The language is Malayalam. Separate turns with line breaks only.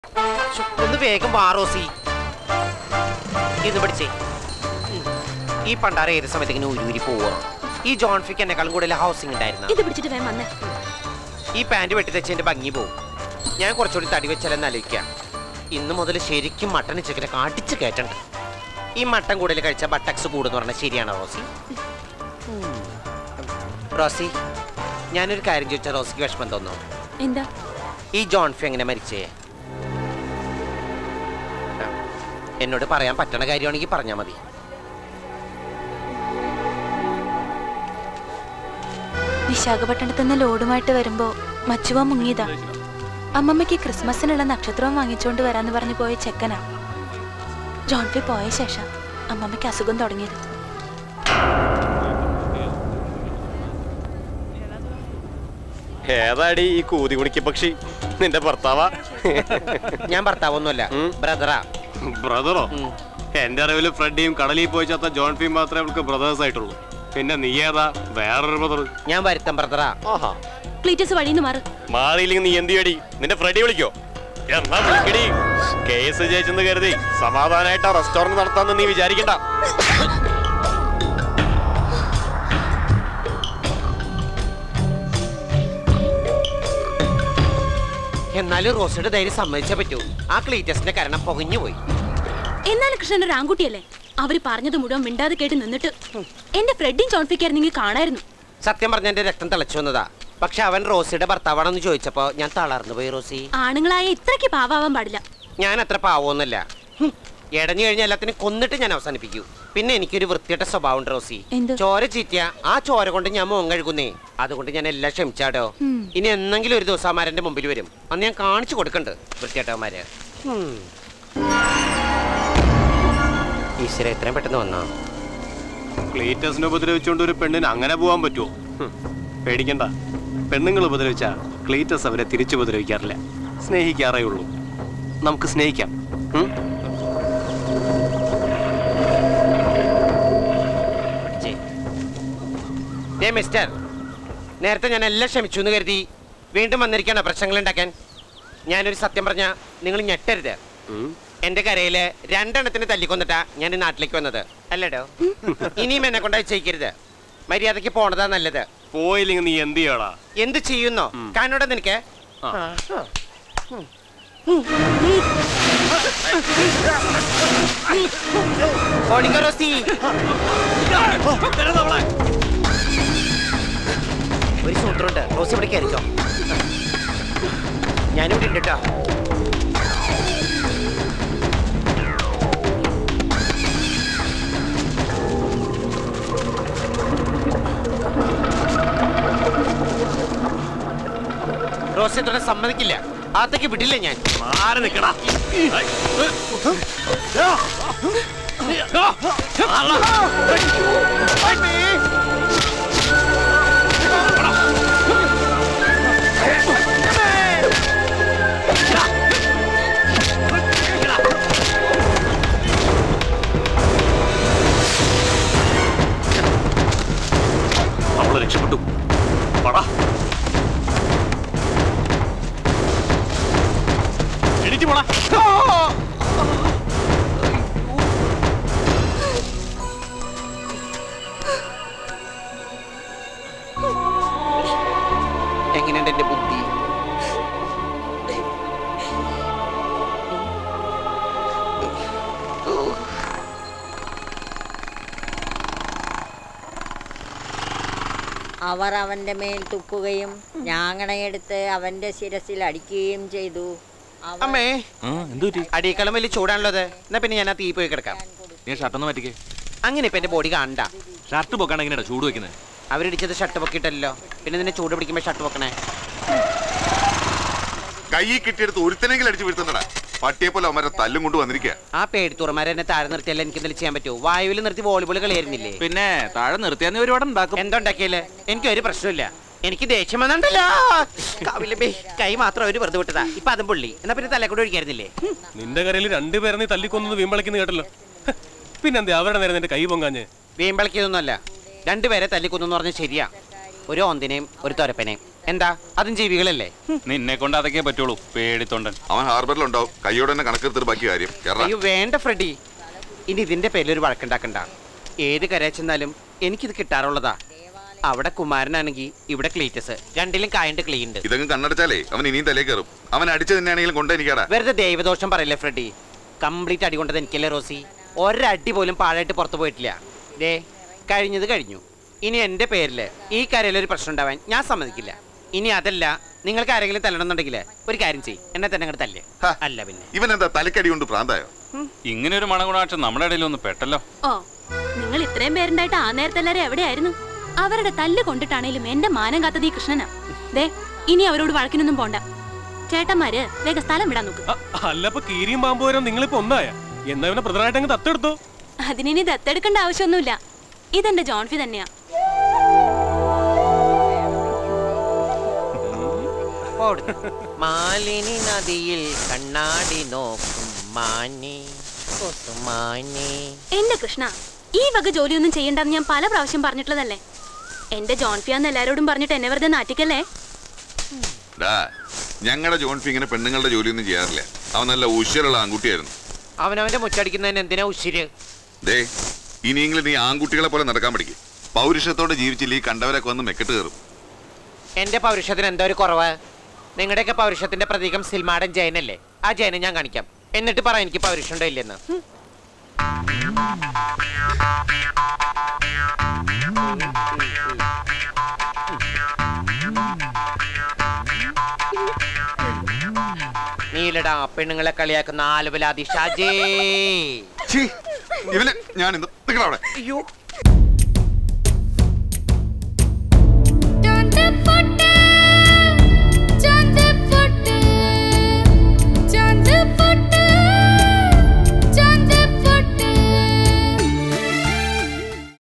ശ്ശോ, ഒന്ന് വേഗം വാ റോസി ഇത് പിടിച്ചേ ഉം. ഈ പണ്ടാര ഏത് സമയത്ത് ഇങ്ങനെ ഉരുവിരി പോവുക ഈ ജോൺ ഫിക്ക് എന്നെക്കാളും കൂടുതൽ ഹൗസിംഗ് ഉണ്ടായിരുന്ന
ഇത് പിടിച്ചിട്ട് വേഗം വന്നേ
ഈ പാന്റ് വെട്ടി തെച്ചതിന്റെ ഭംഗി പോവും ഞാൻ കുറച്ചുകൂടി തടി വെച്ചാലെന്ന് ആലോചിക്കാം ഇന്ന് മുതൽ ശരിക്കും മട്ടൻ ചിക്കനെ കാട്ടിച്ച് കയറ്റണ്ട ഈ മട്ടൻ കൂടുതൽ കഴിച്ച ബട്ടക്സ് കൂടുന്ന് പറഞ്ഞാൽ ശരിയാണോ റോസി ഉം. റോസി ഞാനൊരു കാര്യം ചോദിച്ചാൽ റോസിക്ക് വിഷമം തോന്നോ
എന്താ
ഈ ജോൺ ഫി എങ്ങനെ മരിച്ചേ എന്നോട് പറയാൻ പറ്റണ കാര്യമാണെങ്കിൽ പറഞ്ഞാൽ മതി
വിശാഖപട്ടണത്ത് നിന്ന് ലോഡുമായിട്ട് വരുമ്പോ മച്ചുവ മുങ്ങിയതാ അമ്മമ്മയ്ക്ക് ക്രിസ്മസിനുള്ള നക്ഷത്രവും വാങ്ങിച്ചുകൊണ്ട് വരാന്ന് പറഞ്ഞു പോയ ചെക്കനാ ജോൺഫി പോയ ശേഷം അമ്മമ്മയ്ക്ക് അസുഖം തുടങ്ങിയത്
ഏതാടി ഈ കൂതി കുണിക്ക് പക്ഷി നിന്റെ ഭർത്താവാ
ഞാൻ ഭർത്താവൊന്നുമല്ല
ഉം.
ബ്രദറാ
ബ്രദറോ
ഉം.
എന്റെ അറിവില് ഫ്രെഡിയും കടലിൽ പോയി ചത്ത ജോൺ ഫീം മാത്രമേ അവൾക്ക് ബ്രദേഴ്സ് ആയിട്ടുള്ളൂ പിന്നെ നീ ഏതാ വേറൊരു ബ്രദർ
ഞാൻ വരുത്തം ബ്രദറാ
ആഹാ
ക്ലീറ്റസ് വഴിന്ന് മാറ്
മാറിയില്ലെങ്കിൽ നീ എന്ത് ചെയ്യടി നിന്റെ ഫ്രെഡി വിളിക്കോ എന്നാ വിളിക്കടി കേസ് ജയിച്ചെന്ന് കരുതി സമാധാനായിട്ട് ആ റെസ്റ്റോറന്റ് നടത്താന്ന് നീ വിചാരിക്കണ്ട
എന്നാലും റോസിയുടെ ധൈര്യം സമ്മതിച്ചേ പറ്റൂ ആ ക്ലീറ്റസിന്റെ കാരണം പൊകഞ്ഞു പോയി
എന്നാലും കൃഷ്ണൻ ഒരു ആൺകുട്ടിയല്ലേ അവര് പറഞ്ഞത് മുഴുവൻ മിണ്ടാതെ കേട്ട് നിന്നിട്ട് എന്റെ ഫ്രെഡിയും ചോൺഫിക്കായിരുന്നെങ്കിൽ കാണായിരുന്നു
സത്യം പറഞ്ഞ എന്റെ രക്തം തിളച്ചു വന്നതാ പക്ഷെ അവൻ റോസിയുടെ ഭർത്താവാണെന്ന് ചോദിച്ചപ്പോ ഞാൻ തളർന്നു പോയി റോസി
ആണുങ്ങളായ ഇത്രയ്ക്ക് പാവാവാൻ പാടില്ല
ഞാൻ അത്ര പാവമൊന്നുമല്ല ഹും, ഇടഞ്ഞു കഴിഞ്ഞ എല്ലാത്തിനും കൊന്നിട്ട് ഞാൻ അവസാനിപ്പിക്കൂ പിന്നെ എനിക്കൊരു വൃത്തിയുടെ സ്വഭാവം ഉണ്ട് റോസി
എന്ത്?
ചോര ചീറ്റിയ ആ ചോര കൊണ്ട് ഞാൻ മോൻ കഴുകുന്നേ അതുകൊണ്ട് ഞാൻ എല്ലാം ക്ഷമിച്ചാടോ
ഉം.
ഇനി എന്നെങ്കിലും ഒരു ദിവസം അമാരന്റെ മുമ്പിൽ വരും അന്ന് ഞാൻ കാണിച്ചു കൊടുക്കണ്ട് വൃത്തിയേട്ടവന്മാര് ഹും. ഈശ്വര എത്രയും പെട്ടെന്ന് വന്നോ
ക്ലീറ്റസിനെ ഉപദ്രവിച്ചുകൊണ്ട് ഒരു പെണ്ണിന് അങ്ങനെ പോകാൻ പറ്റുമോ ഹും, പേടിക്കണ്ട പെണ്ണുങ്ങൾ ഉപദ്രവിച്ച ക്ലീറ്റസ് അവരെ തിരിച്ചു ഉപദ്രവിക്കാറില്ല സ്നേഹിക്കാറേ ഉള്ളൂ നമുക്ക് സ്നേഹിക്കാം ഉം?
പിടിച്ചേ. ദേ മിസ്റ്റർ നേരത്തെ ഞാൻ എല്ലാം ക്ഷമിച്ചു എന്ന് കരുതി വീണ്ടും വന്നിരിക്കണോ പ്രശ്നങ്ങൾ ഉണ്ടാക്കാൻ ഞാനൊരു സത്യം പറഞ്ഞ നിങ്ങൾ ഞെട്ടരുത്
ഉം.
എന്റെ കരയില് രണ്ടെണ്ണത്തിന് തല്ലിക്കൊന്നിട്ടാ ഞാൻ ഈ നാട്ടിലേക്ക് വന്നത് അല്ലേടോ ഇനിയും എന്നെ കൊണ്ടായി ചെയ്യിക്കരുത് മര്യാദക്ക് പോണതാ നല്ലത്
പോയില്ലെങ്കിൽ നീ എന്ത് ചെയ്യടാ
എന്ത് ചെയ്യുന്നോ കാണോടെ നിനക്ക്
ആ.
ഓടിക്കോ റോസി. ഒരു സൂത്രമുണ്ട് റോസി ഇവിടെ കയറിക്കോ ഞാനിവിടെ ഉണ്ട് കേട്ടോ റോസി തുടരെ സമ്മതിക്കില്ല അകത്തേക്ക് വിടില്ല ഞാൻ
മാറി നിക്കടാ അവള് രക്ഷപ്പെട്ടു പടാ എണീറ്റ് പോടാ
എങ്ങനെയുണ്ട് എന്റെ ബുദ്ധി
അവർ അവന്റെ മേൽ തുപ്പുകയും ഞാങ്ങണയെടുത്ത് അവന്റെ ശിരസിൽ അടിക്കുകയും ചെയ്തു അവർ
അമ്മേ
എന്തു പറ്റി
അടിയേക്കാളും വലിയ ചൂടാണല്ലോ അത് എന്നാ പിന്നെ ഞാൻ ആ തീ പോയി കിടക്കാം
നീ ഷർട്ടൊന്ന് മാറ്റിക്കേ
അങ്ങനെ ഇപ്പൊ എന്റെ ബോഡി കാണണ്ട
ഷർട്ട് പൊക്കാണ്ട് എങ്ങനെയാ ചൂട് വെക്കുന്നത്
അവരിടിച്ചത് ഷർട്ട് പൊക്കിയിട്ടല്ലോ പിന്നെ നിന്നെ ചൂട് പിടിക്കുമ്പോ ഷർട്ട് പൊക്കണേ
കൈ കിട്ടിയെടുത്ത് ഒരുത്തനെങ്കിലും അടിച്ചു വീഴ്ത്തണ്ടടാ പട്ടിയെ പോലെ അവന്മാരെ തല്ലും കൊണ്ട് വന്നിരിക്കുക
ആ പേടിത്തുറമാരെ എന്നെ താഴെ നിർത്തിയല്ല എനിക്ക് എന്തെങ്കിലും ചെയ്യാൻ പറ്റുമോ വായുവിൽ നിർത്തി വോളിബോൾ കളിയായിരുന്നില്ലേ
പിന്നെ താഴെ നിർത്തിയാൽ നീ ഒരുപാട് ഉണ്ടാക്കും
എന്തുണ്ടാക്കിയല്ലേ എനിക്ക് ഒരു പ്രശ്നമില്ല എനിക്ക് ദേഷ്യം വന്നിട്ടല്ലോ കാവിലെ കൈ മാത്രം ഒരു വെറുതെ വിട്ടതാ ഇപ്പൊ അതും പുള്ളി എന്നാ പിന്നെ തലേ കൂടെ ഒഴിക്കായിരുന്നില്ലേ ഹും.
നിന്റെ കരയിൽ രണ്ടുപേരെ നീ തല്ലിക്കൊന്നു വീമ്പളിക്കുന്ന കേട്ടല്ലോ ഹ്, പിന്നെന്താ അവരുടെ നേരെ നിന്റെ കൈ പൊങ്ങാഞ്ഞ്
വീമ്പളിക്കൊന്നുമല്ല രണ്ടുപേരെ തല്ലിക്കൊന്നു പറഞ്ഞ ശരിയാ ഒരു ഓന്തിനെയും ഒരു തൊരപ്പനെയും എന്താ അതും ജീവികളല്ലേ
നിന്നെ കൊണ്ട് അതൊക്കെ പറ്റുള്ളൂ പേടിത്തൊണ്ടൻ
അവൻ ഹാർബറിലുണ്ടാവും കൈയോടെ തന്നെ കണക്കെടുത്തിട്ട് ബാക്കി കാര്യം എറാ
അയ്യോ വേണ്ട ഫ്രെഡി ഇനി ഇതിന്റെ പേരിൽ ഒരു വഴക്കുണ്ടാക്കണ്ട ഏത് കരയിൽ ചെന്നാലും എനിക്കിത് കിട്ടാറുള്ളതാ അവിടെ കുമാരനാണെങ്കിൽ ഇവിടെ ക്ലീറ്റസ് രണ്ടിലും കായണ്ട് ക്ലീ ഉണ്ട്
ഇതങ്ങ് കണ്ണടച്ചാലേ അവൻ ഇനിയും തലേ കയറും അവൻ അടിച്ചു തന്നെയാണെങ്കിലും കൊണ്ടെനിക്കാടാ
വെറുതെ ദൈവദോഷം പറയല്ലേ ഫ്രെഡി കംപ്ലീറ്റ് അടി കൊണ്ടത് എനിക്കല്ലേ റോസി ഒരടി പോലും പാഴായിട്ട് പുറത്തു പോയിട്ടില്ല ദേ കഴിഞ്ഞത് കഴിഞ്ഞു ഇനി എൻ്റെ പേരിൽ ഈ കരയിൽ ഒരു പ്രശ്നം ഉണ്ടാവാൻ ഞാൻ സമ്മതിക്കില്ല ഇനി അതല്ല നിങ്ങൾക്ക് ആരെങ്കിലും തല്ലണമെന്നുണ്ടെങ്കിൽ ഒരു കാര്യം ചെയ്യും എന്നെ തന്നെ അങ്ങോട്ട് തല്ലേ
ഹ.
അല്ല പിന്നെ
ഇവൻ എന്താ തലക്കടി കൊണ്ട് പ്രാന്തായോ
ഇങ്ങനെ ഒരു മണഗുണാക്ഷം നമ്മുടെ ഇടയിൽ ഒന്ന് പെട്ടല്ലോ
ഓ നിങ്ങൾ ഇത്രയും പേരുണ്ടായിട്ട് ആ നേരത്തെ എല്ലാവരും എവിടെയായിരുന്നു അവരുടെ തല്ല് കൊണ്ടിട്ടാണേലും എന്റെ മാനം കാത്തത് ഈ കൃഷ്ണനാ ദേ ഇനി അവരോട് വഴക്കിനൊന്നും പോണ്ട ചേട്ടന്മാര് വേഗം സ്ഥലം വിടാൻ നോക്ക്
അ- അല്ല അപ്പൊ കീരിയും പാമ്പ് വരാൻ നിങ്ങളിപ്പോ ഒന്നായ എന്നാ ഇവനെ ബ്രദറായിട്ട് അങ്ങ് തത്തെടുത്തോ
അതിനി ദത്തെടുക്കേണ്ട ആവശ്യമൊന്നുമില്ല ഇതെന്റെ ജോൺഫി തന്നെയാ
പോടുന്നു. മാലിനി നദിയിൽ കണ്ണാടി നോക്കും മാനി മാനി
എന്റെ കൃഷ്ണ ഈ വക ജോലിയൊന്നും ചെയ്യണ്ടെന്ന് ഞാൻ പല പ്രാവശ്യം പറഞ്ഞിട്ടുള്ളതല്ലേ എന്റെ ജോൺഫിയാന്ന് എല്ലാരോടും പറഞ്ഞിട്ട് എന്നെ വെറുതെ നാട്ടിക്കല്ലേ
ഡാ ഞങ്ങളുടെ ജോൺഫി ഇങ്ങനെ പെണ്ണുങ്ങളുടെ ജോലിയൊന്നും ചെയ്യാറില്ല അവൻ നല്ല ഉശിരുള്ള ആൺകുട്ടിയായിരുന്നു
അവനവന്റെ മുച്ചടിക്കുന്നതിന് എന്തിനാ ഉശിര്
ദേ ഇനിയെങ്കിലും നീ ആൺകുട്ടികളെ പോലെ നടക്കാൻ പഠിക്കും പൗരുഷത്തോടെ ജീവിച്ചില്ല ഈ കണ്ടവരൊക്കെ വന്ന് മെക്കെട്ട് കയറും
എന്റെ പൗരുഷത്തിന് എന്താ ഒരു കുറവ് നിങ്ങളുടെയൊക്കെ പൗരുഷത്തിന്റെ പ്രതീകം സിൽമാടൻ ജയനല്ലേ ആ ജയനെ ഞാൻ കാണിക്കാം എന്നിട്ട് പറ എനിക്ക് പൗരുഷമുണ്ടോ ഇല്ലെന്ന് ഹും. നീലടാ പെണ്ണുങ്ങളെ കളിയാക്കുന്ന ആലുവലാതി ഷാജേ
ഛീ, ഇവനെ ഞാൻ ഇന്ന് നിങ്ങളവിടെ
അയ്യോ